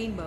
Rainbow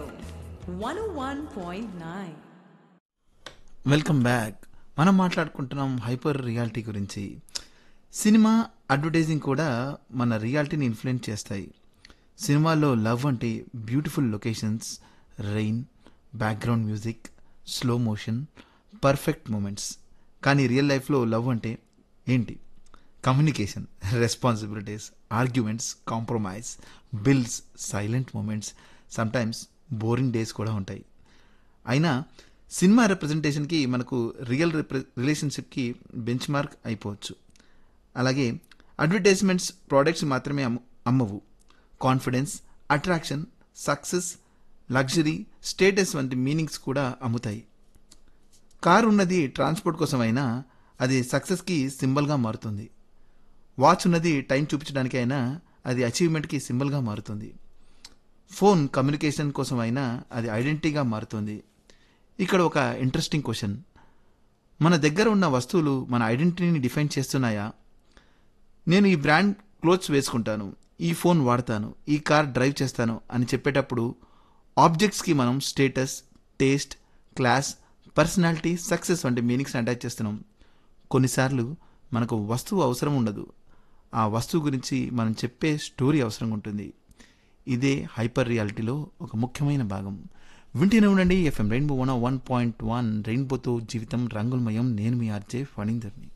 101.9. Welcome back మనం మాట్లాడుకుంటున్నాం hyper reality గురించి సినిమా అడ్వర్టైజింగ్ కూడా మన రియాలిటీని ఇన్ఫ్లుయెన్స్ చేస్తాయి సినిమాల్లో లవ్ అంటే beautiful locations rain background music slow motion perfect moments కానీ రియల్ లైఫ్లో లవ్ అంటే ఏంటి communication responsibilities arguments compromise bills silent moments sometimes boring days కూడా ఉంటాయి అయినా సినిమా రిప్రజెంటేషన్కి మనకు రియల్ రిలేషన్షిప్కి బెంచ్ మార్క్ అయిపోవచ్చు అలాగే అడ్వర్టైజ్మెంట్స్ ప్రోడక్ట్స్ మాత్రమే అమ్ము అమ్మవు confidence attraction success luxury status వంటి మీనింగ్స్ కూడా అమ్ముతాయి కారు ఉన్నది ట్రాన్స్పోర్ట్ కోసం అయినా అది సక్సెస్కి సింబల్గా మారుతుంది వాచ్ ఉన్నది టైం చూపించడానికి అయినా అది అచీవ్మెంట్కి సింబల్గా మారుతుంది ఫోన్ కమ్యూనికేషన్ కోసం అయినా అది ఐడెంటిటీగా మారుతుంది ఇక్కడ ఒక ఇంట్రెస్టింగ్ క్వశ్చన్ మన దగ్గర ఉన్న వస్తువులు మన ఐడెంటిటీని డిఫైన్ చేస్తున్నాయా నేను ఈ బ్రాండ్ క్లోత్స్ వేసుకుంటాను ఈ ఫోన్ వాడతాను ఈ కార్ డ్రైవ్ చేస్తాను అని చెప్పేటప్పుడు ఆబ్జెక్ట్స్కి మనం status taste class personality success వంటి మీనింగ్స్ అటాచ్ చేస్తున్నాం కొన్నిసార్లు మనకు వస్తువు అవసరం ఉండదు ఆ వస్తువు గురించి మనం చెప్పే స్టోరీ అవసరం ఉంటుంది ఇదే హైపర్ రియాలిటీలో ఒక ముఖ్యమైన భాగం వింటూనే ఉండండి FM rainbow one one point one రెయిన్బోతో జీవితం రంగులమయం నేను మీ ఆర్జే ఫణీందర్ని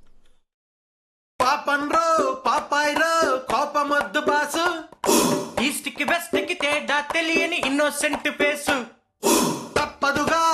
పాపన్రో పాపాయ్రో కోపమొద్దు బాసు ఈస్ట్ కి వెస్ట్ కి తేడా తెలియని ఇన్నోసెంట్ ఫేసు తప్పదుగా